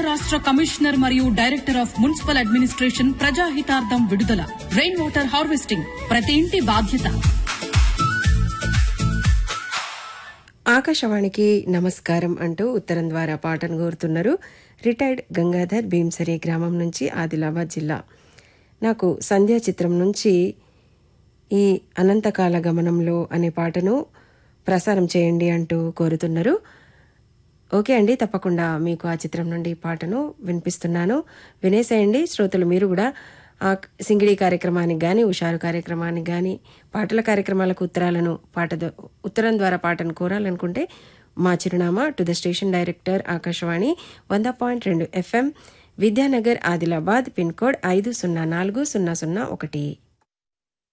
రాష్ట్ర కమిషనర్ మరియు director of municipal administration ప్రజాహితార్థం విడుదల రెయిన్ వాటర్ హార్వెస్టింగ్ ప్రతి ఇంటి బాధ్యత ఆకాశవాణికి నమస్కారం అంటూ ఉత్తరం ద్వారా పాటను కోరుతున్నారు రిటైర్డ్ గంగాధర్ భీంసరి గ్రామం నుంచి ఆదిలాబాద్ జిల్లా నాకు సంధ్యా చిత్రం నుంచి ఈ అనంతకాల గమనంలో అనే పాటను ప్రసారం చేయండి అంటూ కోరుతున్నారు ఓకే అండి తప్పకుండా మీకు ఆ చిత్రం నుండి పాటను వినిపిస్తున్నాను వినేసేయండి శ్రోతలు మీరు కూడా ఆ సింగిడి కార్యక్రమానికి కానీ ఉషారు కార్యక్రమానికి కానీ పాటల కార్యక్రమాలకు ఉత్తరాలను పాట ద- ఉత్తరం ద్వారా పాటను కోరాలనుకుంటే మా చిరునామా to the station director Akashvani వంద పాయింట్ రెండు FM Vidyanagar Adilabad pin code ఐదు సున్నా నాలుగు సున్నా సున్నా ఒకటి